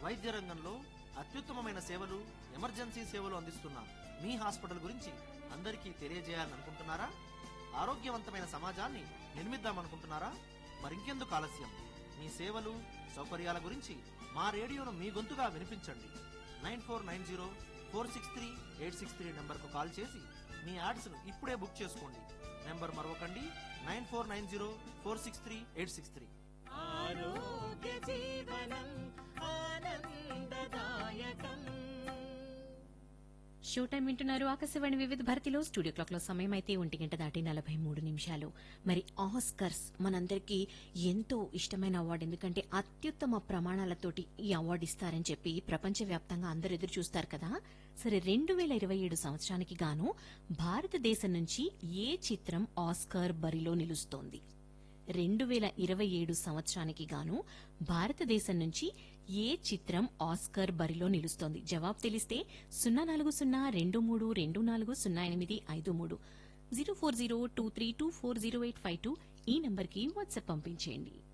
వైద్య రంగంలో అత్యుత్తమమైన సేవలు ఎమర్జెన్సీ సేవలు అందిస్తున్న మీ హాస్పిటల్ గురించి అందరికీ తెలియజేయాలని అనుకుంటున్నారా ఆరోగ్యవంతమైన సమాజాన్ని నిర్మిద్దామనుకుంటున్నారా మరింకెందుకు ఆలస్యం మీ సేవలు సౌకర్యాల గురించి మా రేడియోను మీ గొంతుగా వినిపించండి nine four nine zero four six three eight six three నెంబర్కు కాల్ చేసి మీ యాడ్స్ను ఇప్పుడే బుక్ చేసుకోండి నెంబర్ మరొకండి nine four nine zero four six three eight six three ఆరోగ్య జీవనం ఆనందదాయకం షో టైం వింటున్నారు ఆకాశవాణి వివిధ భారతిలో స్టూడియో క్లాక్ లో సమయం అయితే ఒంటి గంట దాటి నలభై మూడు నిమిషాలు మరి ఆస్కర్స్ మనందరికీ ఎంతో ఇష్టమైన అవార్డు ఎందుకంటే అత్యుత్తమ ప్రమాణాలతోటి ఈ అవార్డు ఇస్తారని చెప్పి ప్రపంచవ్యాప్తంగా అందరూ ఎదురు చూస్తారు కదా సరే రెండు వేల ఇరవై ఏడు సంవత్సరానికి గాను భారతదేశం నుంచి ఏ చిత్రం ఆస్కర్ బరిలో నిలుస్తోంది రెండు వేల ఇరవై ఏడు సంవత్సరానికి గాను భారతదేశం నుంచి ఏ చిత్రం ఆస్కర్ బరిలో నిలుస్తోంది జవాబు తెలిస్తే సున్నా నాలుగు సున్నా రెండు మూడు రెండు నాలుగు సున్నా ఎనిమిది ఐదు మూడు zero four zero two three two four zero eight five two ఈ నంబర్కి వాట్సాప్ పంపించేయండి